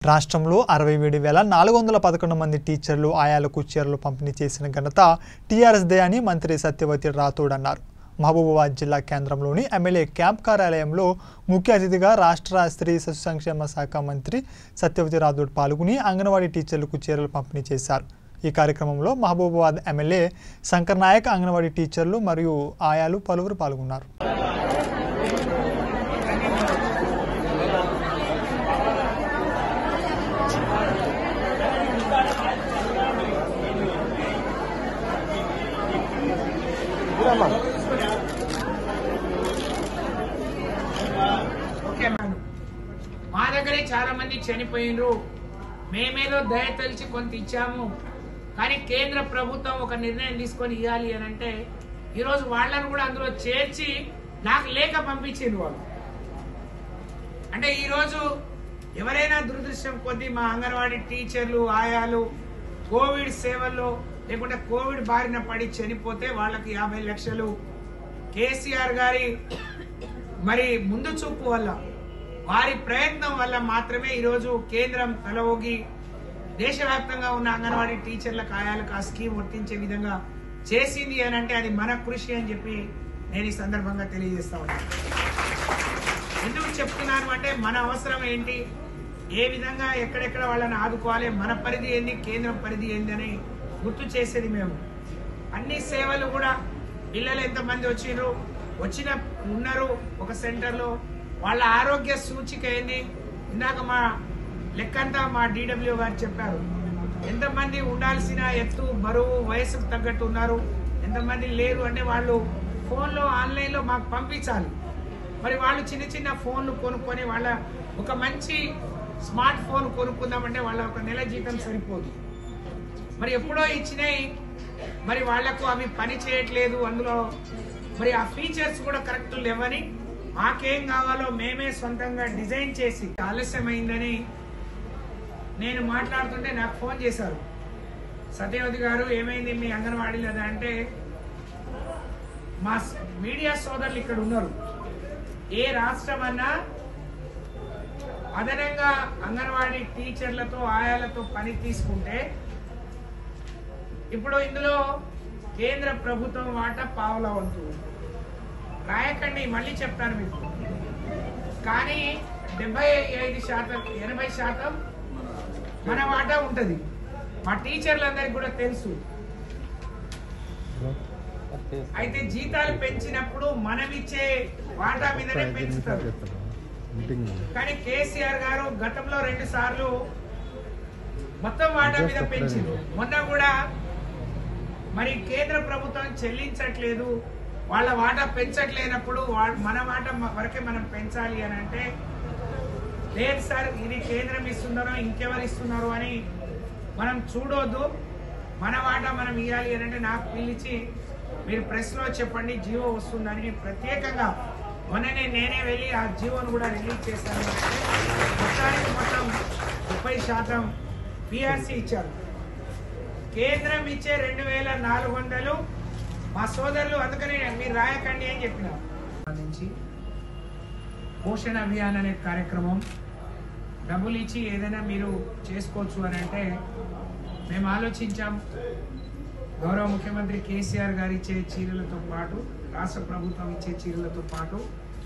రాష్ట్రంలో అరవై ఏడు వేల నాలుగు వందల పదకొండు మంది టీచర్లు ఆయాలకు చీరలు పంపిణీ చేసిన ఘనత టీఆర్ఎస్దే అని మంత్రి సత్యవతి రాథోడ్ అన్నారు మహబూబాబాద్ జిల్లా కేంద్రంలోని ఎమ్మెల్యే క్యాంప్ కార్యాలయంలో ముఖ్య అతిథిగా రాష్ట్ర స్త్రీ శిశు సంక్షేమ శాఖ మంత్రి సత్యవతి రాథోడ్ పాల్గొని అంగన్వాడీ టీచర్లకు చీరలు పంపిణీ చేశారు ఈ కార్యక్రమంలో మహబూబాబాద్ ఎమ్మెల్యే శంకర్ నాయక్ అంగన్వాడీ టీచర్లు మరియు ఆయాలు పలువురు పాల్గొన్నారు ఓకే మేడం మా దగ్గరే చాలా మంది చనిపోయినరు మేమేదో దయ తలిచి కొంత ఇచ్చాము కానీ కేంద్ర ప్రభుత్వం ఒక నిర్ణయం తీసుకొని ఇవ్వాలి అని అంటే ఈరోజు వాళ్ళని కూడా అందులో చేర్చి నాకు లేఖ పంపించింది వాళ్ళు అంటే ఈరోజు ఎవరైనా దురదృష్టం కొద్దీ మా అంగన్వాడీ టీచర్లు ఆయాలు కోవిడ్ సేవల్లో లేకుంటే కోవిడ్ బారిన పడి చనిపోతే వాళ్ళకి యాభై లక్షలు కేసీఆర్ గారి మరి ముందు చూపు వల్ల వారి ప్రయత్నం వల్ల మాత్రమే ఈరోజు కేంద్రం తలవొగి దేశవ్యాప్తంగా ఉన్న అంగన్వాడీ టీచర్లకు ఆయాలకు ఆ స్కీమ్ వర్తించే విధంగా చేసింది అని అంటే అది మన కృషి అని చెప్పి నేను ఈ సందర్భంగా తెలియజేస్తా ఉన్నాను ఎందుకు చెప్తున్నాను అంటే మన అవసరం ఏంటి ఏ విధంగా ఎక్కడెక్కడ వాళ్ళని ఆదుకోవాలి మన పరిధి ఏంది కేంద్రం పరిధి ఏంది అని గుర్తు చేసేది మేము అన్ని సేవలు కూడా పిల్లలు ఎంతమంది వచ్చిండ్రు వచ్చిన ఉన్నారు ఒక సెంటర్లో వాళ్ళ ఆరోగ్య సూచిక ఏంది ఇందాక మా లెక్కంతా మా డిడబ్ల్యూ గారు చెప్పారు ఎంతమంది ఉండాల్సిన ఎత్తు బరువు వయసుకు తగ్గట్టు ఉన్నారు ఎంతమంది లేరు అంటే వాళ్ళు ఫోన్లో ఆన్లైన్లో మాకు పంపించాలి మరి వాళ్ళు చిన్న చిన్న ఫోన్లు కొనుక్కొని వాళ్ళ ఒక మంచి స్మార్ట్ ఫోన్ కొనుక్కుందామంటే వాళ్ళ ఒక నెల జీతం సరిపోదు మరి ఎప్పుడో ఇచ్చినాయి మరి వాళ్లకు అవి పని చేయట్లేదు అందులో మరి ఆ ఫీచర్స్ కూడా కరెక్ట్ లేవని మాకేం కావాలో మేమే సొంతంగా డిజైన్ చేసి ఆలస్యమైందని నేను మాట్లాడుతుంటే నాకు ఫోన్ చేశారు సత్యవతి గారు ఏమైంది మీ అంగన్వాడీలో అంటే మా స్- మీడియా సోదరులు ఇక్కడ ఉన్నారు ఏ రాష్ట్రం అన్నా అదనంగా అంగన్వాడీ టీచర్లతో ఆయాలతో పని తీసుకుంటే ఇప్పుడు ఇందులో కేంద్ర ప్రభుత్వం వాటా పావులా వంతు రాయకండి మళ్ళీ చెప్తాను మీకు కానీ డెబ్బై ఐదు శాతం ఎనభై శాతం మన వాటా ఉంటుంది మా టీచర్లందరికీ కూడా తెలుసు అయితే జీతాలు పెంచినప్పుడు మనం ఇచ్చే వాటా మీదనే పెంచుతారు కానీ కేసీఆర్ గారు గతంలో రెండు సార్లు మొత్తం వాటా మీద పెంచింది మొన్న కూడా మరి కేంద్ర ప్రభుత్వం చెల్లించట్లేదు వాళ్ళ వాటా పెంచట్లేనప్పుడు వా- మన వాటా మ- వరకే మనం పెంచాలి అని అంటే లేదు సార్ ఇది కేంద్రం ఇస్తున్నారో ఇంకెవరు ఇస్తున్నారో అని మనం చూడొద్దు మన వాటా మనం ఇవ్వాలి అని అంటే నాకు పిలిచి మీరు ప్రెస్లో చెప్పండి జీవో వస్తుందని ప్రత్యేకంగా మొన్ననే నేనే వెళ్ళి ఆ జీవోను కూడా రిలీజ్ చేశాను అంటే మొత్తానికి మొత్తం ముప్పై శాతం పిఆర్సీ ఇచ్చారు కేంద్రం ఇచ్చే రెండు వేల నాలుగు వందలు మా సోదరులు అందుకని మీరు రాయకండి అని చెప్పినారు నుంచి పోషణ అభియాన్ అనే కార్యక్రమం డబ్బులు ఇచ్చి ఏదైనా మీరు చేసుకోవచ్చు అని అంటే మేము ఆలోచించాం గౌరవ ముఖ్యమంత్రి కేసీఆర్ గారు ఇచ్చే చీరలతో పాటు రాష్ట్ర ప్రభుత్వం ఇచ్చే చీరలతో పాటు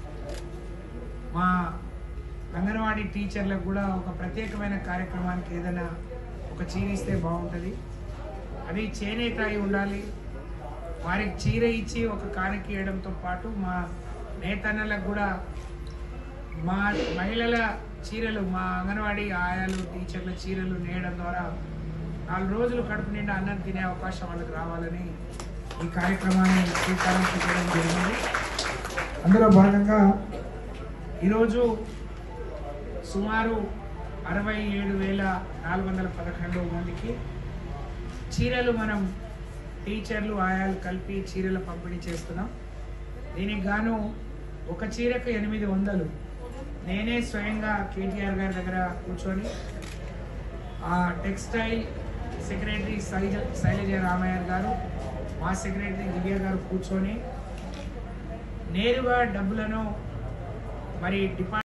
మా అంగన్వాడీ టీచర్లకు కూడా ఒక ప్రత్యేకమైన కార్యక్రమానికి ఏదైనా ఒక చీర ఇస్తే బాగుంటుంది అది చేనేత అయి ఉండాలి వారికి చీర ఇచ్చి ఒక కానుక ఇవ్వడంతో పాటు మా నేతన్నలకు కూడా మా మహిళల చీరలు మా అంగన్వాడీ ఆయాలు టీచర్ల చీరలు నేయడం ద్వారా నాలుగు రోజులు కడుపు నిండా అన్నం తినే అవకాశం వాళ్ళకి రావాలని ఈ కార్యక్రమాన్ని శ్రీకారం చుట్టడం జరిగింది అందులో భాగంగా ఈరోజు సుమారు అరవై ఏడు వేల నాలుగు వందల పదకొండు మందికి చీరలు మనం టీచర్లు ఆయాలు కలిపి చీరల పంపిణీ చేస్తున్నాం దీనికి గాను ఒక చీరకు ఎనిమిది వందలు నేనే స్వయంగా కేటీఆర్ గారి దగ్గర కూర్చొని ఆ టెక్స్టైల్ సెక్రటరీ శైలజ శైలజ రామయ్య గారు మా సెక్రటరీ దివ్య గారు కూర్చొని నేరుగా డబ్బులను మరి డిపార్ట్